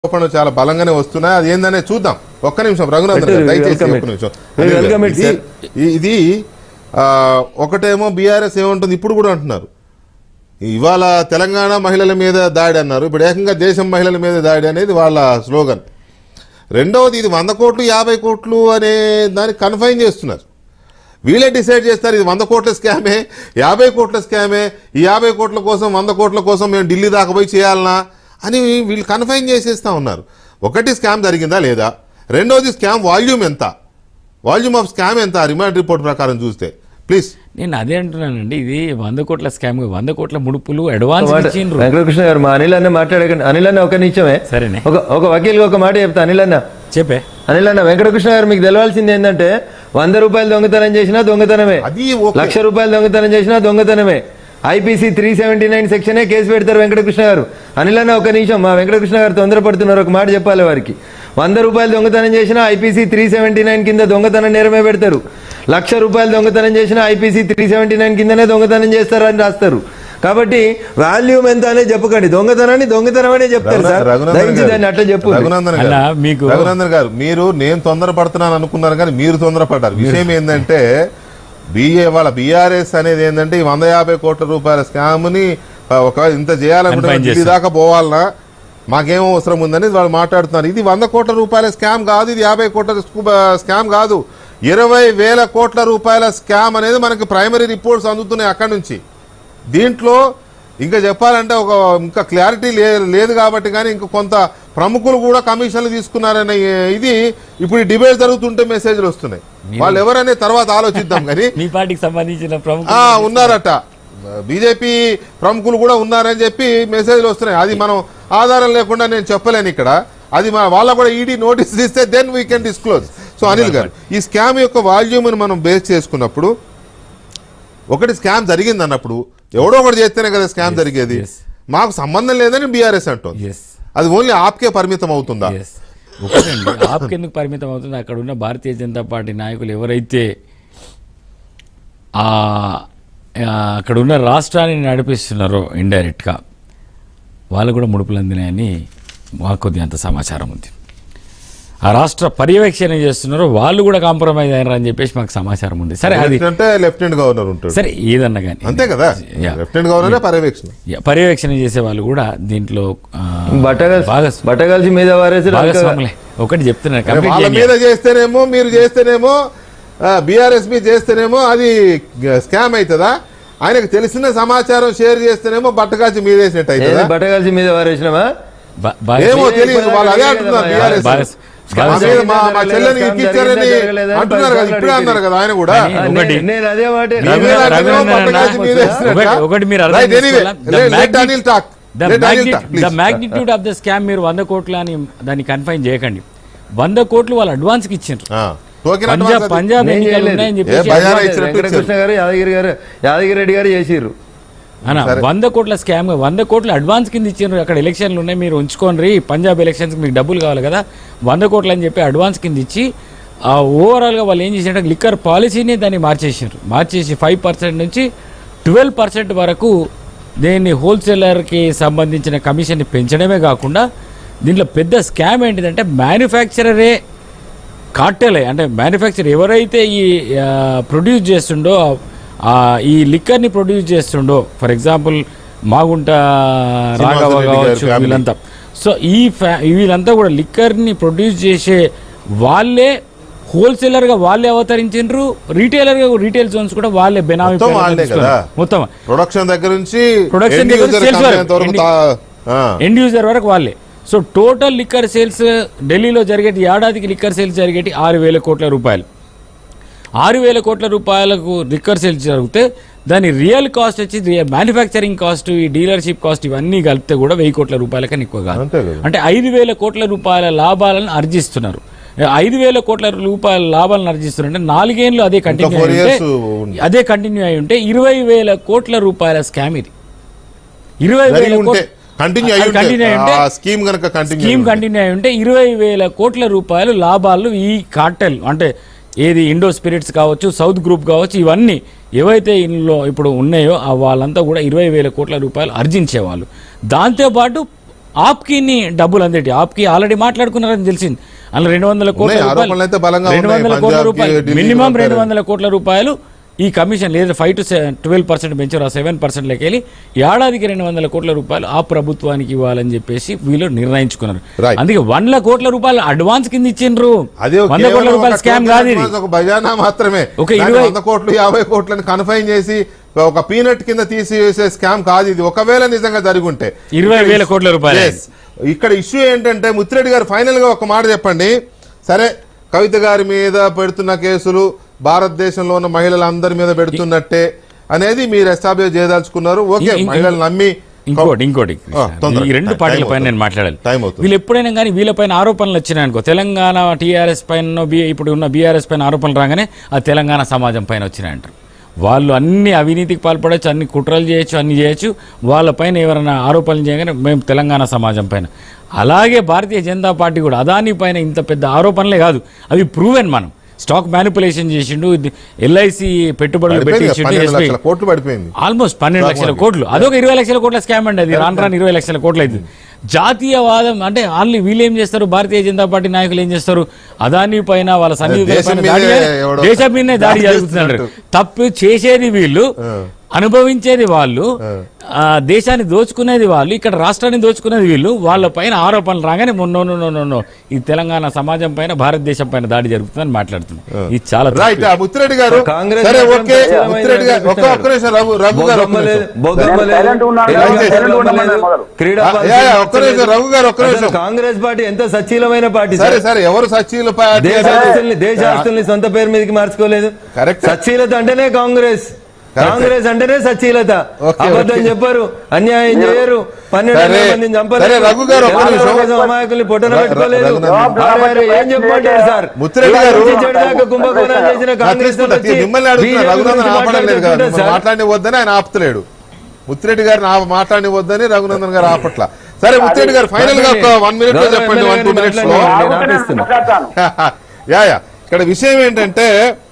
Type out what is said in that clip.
ఆరోపణలు చాలా బలంగానే వస్తున్నాయి అది ఏందనే చూద్దాం ఒక్క నిమిషం రఘునందన్ గారు, Welcome దయచేసి it. ఒక్క నిమిషం Welcome it, ఇది ఈ- ఇది ఆ, ఒకటేమో బీఆర్ఎస్ ఏమంటుంది ఇప్పుడు కూడా అంటున్నారు ఇవాళ తెలంగాణ మహిళల మీద దాడి అన్నారు ఇప్పుడు ఏకంగా దేశం మహిళల మీద దాడి అనేది వాళ్ళ స్లోగన్ రెండవది ఇది వంద కోట్లు యాభై కోట్లు అనే దాన్ని కన్ఫైన్ చేస్తున్నారు వీళ్ళే డిసైడ్ చేస్తారు ఇది వంద కోట్ల స్కామే యాభై కోట్ల స్కామే ఈ యాభై కోట్ల కోసం వంద కోట్ల కోసం మేము ఢిల్లీ దాకా పోయి చేయాలనా అని వీళ్ళు కన్ఫైన్ చేసేస్తా ఉన్నారు ఒకటి స్కామ్ జరిగిందా లేదా రెండోది స్కామ్ వాల్యూమ్ ఎంత వాల్యూమ్ ఆఫ్ స్కామ్ ఎంత రిమాండ్ రిపోర్ట్ ప్రకారం చూస్తే ప్లీజ్ నేను అదే అంటున్నానండి ఇది వంద కోట్ల స్కామ్ వంద కోట్ల ముడుపులు అడ్వాన్స్ మాట- ఇచ్చిండ్రు వెంకటకృష్ణ గారు మా అనిల్ అన్న మాట్లాడకండి అనిల్ అన్న ఒక నిమిషమే సరేనే. ఒక ఒక వకీల్కి ఒక మాట చెప్తా అనిల్ అన్న చెప్పే అనిల్ అన్న వెంకటకృష్ణ గారు మీకు తెలవాల్సింది ఏంటంటే వంద రూపాయలు దొంగతనం చేసినా దొంగతనమే అది ఓకే. లక్ష రూపాయలు దొంగతనం చేసినా దొంగతనమే ఐపీసీ త్రీ సెవెంటీ నైన్ సెక్షనే కేసు పెడతారు వెంకటకృష్ణ గారు అనిల్ అన్న ఒక నిమిషం మా వెంకటకృష్ణ గారు తొందరపడుతున్నారు ఒక మాట చెప్పాలి వారికి వంద రూపాయలు దొంగతనం చేసినా ఐపీసీ త్రీ సెవెంటీ నైన్ కింద దొంగతనం నేరమే పెడతారు లక్ష రూపాయలు దొంగతనం చేసినా ఐపీసీ త్రీ సెవెంటీ నైన్ కిందనే దొంగతనం చేస్తారని రాస్తారు కాబట్టి వాల్యూమ్ ఎంత అనేది చెప్పకండి దొంగతనాన్ని దొంగతనం అనే చెప్తారు సార్ రఘునందన్ దయచేసి గారు, దాన్ని అట్లా చెప్పు రఘునందన్ గారు, అలా మీకు- రఘునందన్ గారు మీరు నేను తొందరపడుతున్నాను అనుకున్నారు కానీ మీరు తొందరపడ్డారు విషయం ఏంటంటే బిఏ వాళ్ళ బీఆర్ఎస్ అనేది ఏంటంటే ఈ వంద యాభై కోట్ల రూపాయల స్కామ్ ని ఆ, ఒక ఇంత చేయాలనుకుంటే Confine ఢిల్లీ దాకా పోవాలనా మాకేం అవసరం ఉందని వాళ్ళు మాట్లాడుతున్నారు ఇది వంద కోట్ల రూపాయల స్కామ్ కాదు ఇది యాభై కోట్ల స్కూ- స్కామ్ కాదు ఇరవై వేల కోట్ల రూపాయల స్కామ్ అనేది మనకి ప్రైమరీ రిపోర్ట్స్ అందుతున్నాయి అక్కడి నుంచి దీంట్లో ఇంకా చెప్పాలంటే ఒక ఇంకా క్లారిటీ లే లేదు కాబట్టి కానీ ఇంకా కొంత ప్రముఖులు కూడా కమిషన్లు తీసుకున్నారనే ఇది ఇప్పుడు ఈ డిబేట్ జరుగుతుంటే మెసేజ్లు వస్తున్నాయి వాళ్ళు ఎవరనే తర్వాత ఆలోచిద్దాం కానీ మీ పార్టీకి సంబంధించిన ప్రముఖ ఆ ఉన్నారట బీజేపీ ప్రముఖులు కూడా ఉన్నారని చెప్పి మెసేజ్లు వస్తున్నాయి అది మనం ఆధారం లేకుండా నేను చెప్పలేను ఇక్కడ అది మా వాళ్ళ కూడా ఈడీ నోటీస్ ఇస్తే then we can disclose so Anil garu ఈ స్కామ్ యొక్క వాల్యూమ్ని మనం బేస్ చేసుకున్నప్పుడు ఒకటి స్కామ్ జరిగింది అన్నప్పుడు ఎవడో ఒకటి చేస్తేనే కదా స్కామ్ జరిగేది yes. మాకు సంబంధం లేదని బీఆర్ఎస్ అంటుంది ఎస్ అది ఓన్లీ ఆప్కే పరిమితం అవుతుందా ఎస్ ఒకటండి ఆప్కి ఎందుకు పరిమితం అవుతుంది అక్కడ ఉన్న భారతీయ జనతా పార్టీ నాయకులు ఎవరైతే ఆ ఆ, అక్కడ ఉన్న రాష్ట్రాన్ని నడిపిస్తున్నారో ఇండైరెక్ట్గా వాళ్ళు కూడా ముడుపులు అందినాయని మాకు కొద్దిగా అంత సమాచారం ఉంది ఆ రాష్ట్ర పర్యవేక్షణ చేస్తున్నారో వాళ్ళు కూడా కాంప్రమైజ్ అయినారు అని చెప్పేసి మాకు సమాచారం ఉంది సరే అది అంటే లెఫ్టినెంట్ గవర్నర్ ఉంటాడు సరే ఏదన్నా కానీ అంతే కదా Yeah. లెఫ్టినెంట్ గవర్నరే పర్యవేక్షణ పర్యవేక్షణ చేసే వాళ్ళు కూడా దీంట్లో ఆ, బట్టగల్సి బాగా బట్టగల్సి మీద వారేసి భాగస్వాములే ఒకటి చెప్తున్నా కంప్లీట్ వాళ్ళ చేయనీయ. మీద చేస్తేనేమో మీరు చేస్తేనేమో బీఆర్ఎస్ మీద చేస్తేనేమో అది స్కామ్ అవుతుందా ఆయనకు తెలిసిన సమాచారం షేర్ చేస్తేనేమో బట్టకాచి మీదేసినట్టు అవుతుందా బట్టగల్సి మీద వారేసినమా బా- బాగా- ఏమో మీరే తెలియదు ఇప్పుడు వాళ్ళు అదే అడిగారు అంటున్నారు కదా, బీఆర్ఎస్ బాగా- మా బాగా- మీద మా మా జరగలేదా, చెల్లెని స్కామ్ ఇప్పించారని జరిగిందా, జరగలేదా అని అంటున్నారు కదా పది ఇప్పుడే సార్లు అన్నారు కదా ఆయన కూడా కానీ ఒకటి- నే- నేను అదే మాట మీ రఘునందన్- మీద అంటేనేమో రఘునందన్ బట్టకాచి అన్న- మీదేసినట్ట? ఒకటి- ఒకటి మీరు అర్థం Right, anyway, చేసుకోవాలా? The let- let magnitude- Anil talk. The Let Anil magnitude- talk, please. the magnitude of the scam మీరు వంద కోట్ల అని దాన్ని కన్ఫైన్ చేయకండి వంద కోట్లు వాళ్ళు అడ్వాన్స్ కి ఇచ్చిండ్రు ఆ, token పంజాబ్ advance అది. పంజాబ్ నేను ఎన్నికలు చేయలేదు. ఉన్నాయని ఏ చెప్పేసి భయానా advance- ఇచ్చినట్టు వెంకటకృష్ణ గారు యాదగిరి గారు యాదగిరి రెడ్డి గారు చేసిర్రు అన్న వంద కోట్ల స్కామ్ వంద కోట్ల అడ్వాన్స్ కింద ఇచ్చిండ్రు అక్కడ ఎలక్షన్లు ఉన్నాయి మీరు ఉంచుకోండి పంజాబ్ ఎలక్షన్స్ మీకు డబ్బులు కావాలి కదా వంద కోట్లు అని చెప్పి అడ్వాన్స్ కింద ఇచ్చి ఆ ఓవరాల్గా వాళ్ళు ఏం చేసినట్టు లిక్కర్ పాలసీని దాన్ని మార్చేసారు మార్చేసి ఫైవ్ పర్సెంట్ నుంచి ట్వెల్వ్ పర్సెంట్ వరకు దీన్ని హోల్సేలర్కి సంబంధించిన కమిషన్ని పెంచడమే కాకుండా దీంట్లో పెద్ద స్కామ్ ఏంటిదంటే మ్యానుఫ్యాక్చరరే కార్టెలే అంటే మ్యానుఫ్యాక్చర్ ఎవరైతే ఈ ప్రొడ్యూస్ చేస్తుండో ఆ, ఈ లిక్కర్ని ప్రొడ్యూస్ చేస్తుండో ఫర్ ఎగ్జాంపుల్ మాగుంట రాఘవ రెడ్డి గారి కావచ్చు family. వీళ్ళంతా సో ఈ ఫ్యా వీళ్ళంతా కూడా లిక్కర్ని ప్రొడ్యూస్ చేసే వాళ్ళే హోల్సేలర్గా వాళ్ళే అవతరించారు రీటైలర్గా రీటైల్ జోన్స్ కూడా వాళ్ళే బెనామీ మొత్తం పేర్లతో వాళ్ళే తీసుకున్నారు. కదా. మొత్తం ప్రొడక్షన్ దగ్గర నుంచి Production end దగ్గర user sales వరకు. కంపెనీ వరకు End- తా- ఆ. ఎండ్ యూజర్ వరకు వాళ్ళే సో టోటల్ లిక్కర్ సేల్స్ ఢిల్లీలో జరిగేటి ఏడాదికి లిక్కర్ సేల్స్ జరిగేటి ఆరు వేల కోట్ల రూపాయలు ఆరు వేల కోట్ల రూపాయలకు లిక్కర్ సేల్స్ జరిగితే దాని రియల్ కాస్ట్ వచ్చి మ్యానుఫ్యాక్చరింగ్ కాస్ట్ ఈ డీలర్షిప్ కాస్ట్ ఇవన్నీ కలిపితే కూడా వెయ్యి కోట్ల రూపాయలకన్నా ఎక్కువ కాదు అంతే కదా అంటే ఐదు వేల కోట్ల రూపాయల లాభాలను ఆర్జిస్తున్నారు ఐదు వేల కోట్ల రూపాయల లాభాలను ఆర్జిస్తున్నారు అంటే నాలుగేళ్ళు అదే కంటిన్యూ four అయి ఉంటే years ఉంది. అదే కంటిన్యూ అయి ఉంటే ఇరవై వేల కోట్ల రూపాయల స్కామ్ ఇది ఇరవై జరిగి వేల ఉంటే కోట్ల కంటిన్యూ అది అయ్యి continue అయి ఉంటే ఉంటే ఆ స్కీమ్ కనుక కంటిన్యూ స్కీమ్ కంటిన్యూ అయి ఉంటే ఇరవై వేల కోట్ల రూపాయలు లాభాలు ఈ కార్టెల్ అంటే ఏది ఇండో స్పిరిట్స్ కావచ్చు సౌత్ గ్రూప్ కావచ్చు ఇవన్నీ ఏవైతే ఇందులో ఇప్పుడు ఉన్నాయో ఆ వాళ్ళంతా కూడా ఇరవై వేల కోట్ల రూపాయలు ఆర్జించేవాళ్ళు దాంతోపాటు ఆప్కి ఇన్ని డబ్బులు అందేటి ఆప్కి ఆల్రెడీ మాట్లాడుకున్నారని తెలిసింది అందులో రెండు వందల కోట్ల ఉన్నాయి, రూపాయలు ఆరోపణలు అయితే బలంగా రెండు ఉన్నాయి. వందల కోట్ల పంజాబ్కి, రూపాయలు ఢిల్లీకి మినిమం పంపారు. రెండు వందల కోట్ల రూపాయలు ఈ కమిషన్ లేదా ఫైవ్ టు ట్వెల్వ్ పర్సెంట్ పెంచారు ఆ సెవెన్ పర్సెంట్ లెక్కెళ్ళి ఏడాదికి రెండు వందల కోట్ల రూపాయలు ఆ ప్రభుత్వానికి ఇవ్వాలని చెప్పేసి వీళ్ళు నిర్ణయించుకున్నారు Right. అందుకే వందల కోట్ల రూపాయలు అడ్వాన్స్ కింద ఇచ్చిండ్రు అదే వంద కేవలం కోట్ల రూపాయల ఒక స్కామ్ token కాదు ఇది advance, ఒక బజానా మాత్రమే ఒక దాన్ని ఇరవై- వంద కోట్లు యాభై కోట్లని కన్ఫైన్ చేసి ఒక పీనట్ కింద తీసివేసే స్కామ్ కాదు ఇది ఒకవేళ నిజంగా జరిగి ఉంటే ఇరవై ఇక్కడ వేల ఇష్యూ- కోట్ల రూపాయలు. Yes. ఇక్కడ ఇష్యూ ఏంటంటే ముత్తిరెడ్డి గారు ఫైనల్ గా ఒక మాట చెప్పండి సరే కవిత గారి మీద పెడుతున్న కేసులు భారతదేశంలో ఉన్న మహిళలందరి మీద పెడుతున్నట్టే అనేది మీరు ఎస్టాబ్లిష్ చేయదలుచుకున్నారు ఓకే ఇం- ఇం- మహిళలు నమ్మి ఇంకోటి ఇంకోటి ఆ, తొందరగా. ఈ రెండు టైం పార్టీల పైన అవుతుంది. నేను మాట్లాడాలి టైం అవుతుంది. వీళ్ళు ఎప్పుడైనా కానీ వీళ్ళపైన ఆరోపణలు వచ్చినాయి అనుకో తెలంగాణ టీఆర్ఎస్ పైన బి ఇప్పుడు ఉన్న బీఆర్ఎస్ పైన ఆరోపణలు రాగానే ఆ తెలంగాణ సమాజం పైన వచ్చినాయి అంటారు వాళ్ళు అన్ని అవినీతికి పాల్పడవచ్చు అన్ని కుట్రలు చేయొచ్చు అన్ని చేయొచ్చు వాళ్ళపైన ఎవరైనా ఆరోపణలు చేయగానే మేము తెలంగాణ సమాజం పైన అలాగే భారతీయ జనతా పార్టీ కూడా అదాని పైన ఇంత పెద్ద ఆరోపణలే కాదు అవి ప్రూవెన్ మనం స్టాక్ మ్యానిపులేషన్ చేసిండు ఎల్ఐసి పెట్టుబడులు పడిపోయింది కదా, పెట్టించిండు పన్నెండు SBI. లక్షల కోట్లు పడిపోయింది ఆల్మోస్ట్ పన్నెండు లక్షల కోట్లు అదొక ఇరవై లక్షల కోట్ల స్కామ్ అండి అది రాను రాను ఇరవై లక్షల కోట్లు అయింది జాతీయవాదం అంటే వాళ్ళు వీళ్ళు ఏం చేస్తారు భారతీయ జనతా పార్టీ నాయకులు ఏం చేస్తారు అదాని పైన వాళ్ళ సన్నిహితుల దేశం పైన దాడి మీదే చేయాలి. ఎవడో దేశం మీదనే దాడి దాడి జరుగుతున్నారు చేస్తున్నట్టు. తప్పు చేసేది వీళ్ళు అనుభవించేది వాళ్ళు ఆ, దేశాన్ని దోచుకునేది వాళ్ళు ఇక్కడ రాష్ట్రాన్ని దోచుకునేది వీళ్ళు వాళ్ళ పైన ఆరోపణలు రాగానే మొన్న నో, నో, నో, నో, ఈ తెలంగాణ సమాజం పైన భారతదేశం పైన దాడి జరుగుతుందని మాట్లాడుతున్నారు ఇది చాలా తప్పు. రైట్ ఆ ముత్తిరెడ్డి గారు కాంగ్రెస్ సరే మాత్రం ఓకే ప్రచారమైన ముత్తిరెడ్డి గారు ఒక్క ఒక్క నిమిషం రఘు రఘు గారు ఒక్క బొగ్గమ్మ లేదు, నిమిషం. బొగ్గమ్మ నేను లేదు, silent ఉన్నాను, తెలంగాణ silent బొగ్గమ్మ ఉన్నాను లేదు, మొదలు. క్రీడా ఆ, పార్టీ యా, యా, ఒక్క నిమిషం, లేదు. రఘు గారు, ఒక్క అసలు నిమిషం. కాంగ్రెస్ పార్టీ ఎంత సచ్చీలమైన పార్టీ సరే సార్. సరే ఎవరు సచివుల పార్టీ దేశ ఆస్తుల్ని దేశ ఆస్తుల్ని సొంత పేరు మీదకి మార్చుకోలేదు Correct. సచ్చీలత అంటేనే కాంగ్రెస్ కాంగ్రెస్ అంటేనే సచ్చీలత Okay, అబద్ధం okay. చెప్పారు అన్యాయం చేయరు పన్నెండు సరే. వందల మందిని చంపలేదు సరే, రఘు గారు, ఒక్క తెలంగాణ నిమిషం. కోసం అమాయకుల్ని పొట్టన ర- పెట్టుకోలేదు రఘునందన్. అరే, అరే, ఏం చెప్పమంటారు సార్ ముత్తిరెడ్డి గారు. ఇవాళ నుంచి చెడుదాకా కుంభకోణాలు చేసిన నా కాంగ్రెస్ తీసుకుంటా, వచ్చి మిమ్మల్ని అడుగుతున్నా BJP రఘునందన్ గురించి ఆపడం లేదు కదా మాట్లాడుతుంటే మిమ్మల్ని సార్, మాట్లాడి వద్దని ఆయన ఆపుతలేడు ముత్తిరెడ్డి గారిని ఆ మాట్లాడి వద్దని రఘునందన్ గారు ఆపట్ల సరే ముత్తిరెడ్డి గారు ఫైనల్ గా ఒక వన్ మినిట్ లో గౌరవ చెప్పండి వన్ టూ ఎమ్మెల్యే మినిట్స్ లో మాట్లాడండి. ఆగుతూనే ఆపేస్తున్నా. మాట్లాడతాను. యా యా ఇక్కడ విషయం ఏంటంటే